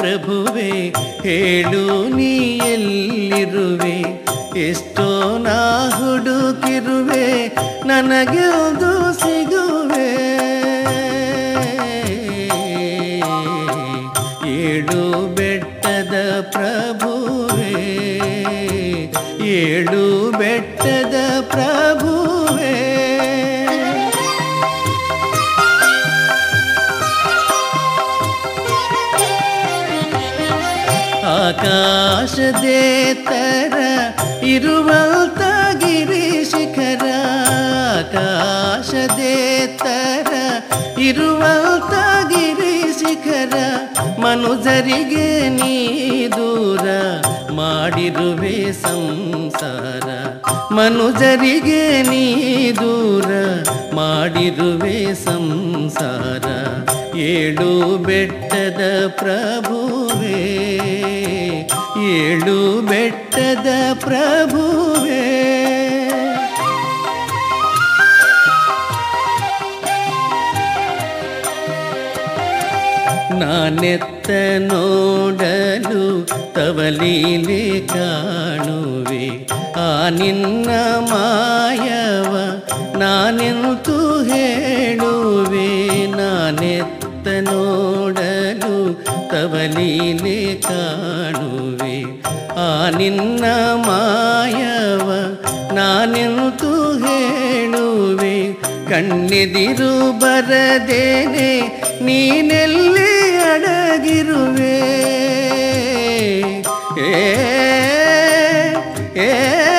ಪ್ರಭುವೆ ಹೇಳು ನೀ ಎಲ್ಲಿರುವೆ ಎಷ್ಟೋ ನಾ ಹುಡುಕಿರುವೆ ನನಗೆದು ಸಿಗುವೆ ಏಳು ಬೆಟ್ಟದ ಪ್ರಭುವೆ ಏಳು ಬೆಟ್ಟದ ಪ್ರಭುವೆ ಆಕಾಶದೇ ತರ ಇರುವಂತ ಗಿರಿ ಶಿಖರ ಆಕಾಶದೇ ತರ ಇರುವಂತ ಗಿರಿ ಶಿಖರ ಮನುಜರಿಗೆ ನೀ ದೂರ ಮಾಡಿರುವೆ ಸಂಸಾರ ಮನುಜರಿಗೆ ನೀ ದೂರ ಮಾಡಿರುವೆ ಸಂಸಾರ ಏಳು ಬೆಟ್ಟದ ಪ್ರಭುವೇ ಏಳು ಬೆಟ್ಟದ ಪ್ರಭುವೇ ನಾನೆತ್ತ ನೋಡಲು ತವಲೀಲೆ ಕಾಣುವೆ ಆ ನಿನ್ನ ಮಾಯವ ನಾನೆಂತು ಹೇಳುವೆ ನಾನೆತ್ತ ನೋಡಲು ತವಲೀಲೆ ಕಾಣುವೆ ಆ ನಿನ್ನ ಮಾಯವ ನಾನೆಂತು ಹೇಳುವೆ ಕಣ್ಣೆದಿರು ಬರದೇನೆ ನೀನೆಲ್ಲಿ ಅಡಗಿರುವೆ ಏ ಏ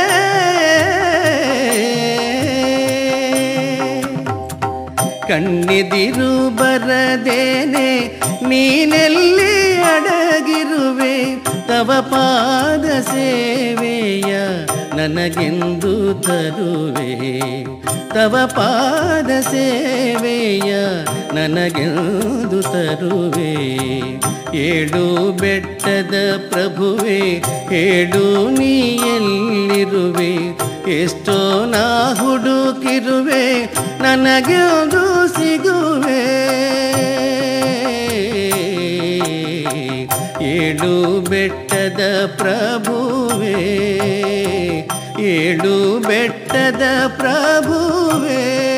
ಕಣ್ಣೆದಿರು ಬರದೇನೆ ನೀನೆಲ್ಲಿ ಅಡಗಿರುವೆ ತವ ಪಾದ ಸೇವೆಯ ನನಗೆಂದು ತರುವೆ ತವ ಪಾದ ಸೇವೆಯ ನನಗೆಂದು ತರುವೆ ಏಳು ಬೆಟ್ಟದ ಪ್ರಭುವೆ ಹೇಳು ನೀ ಎಲ್ಲಿರುವೆ ಎಷ್ಟೋ ನಾ ಹುಡುಕಿರುವೆ ನನಗೆಂದು ಸಿಗುವೆ ಏಳು ಬೆಟ್ಟದ ಪ್ರಭುವೆ ಏಳು ಬೆಟ್ಟದ ಪ್ರಭುವೇ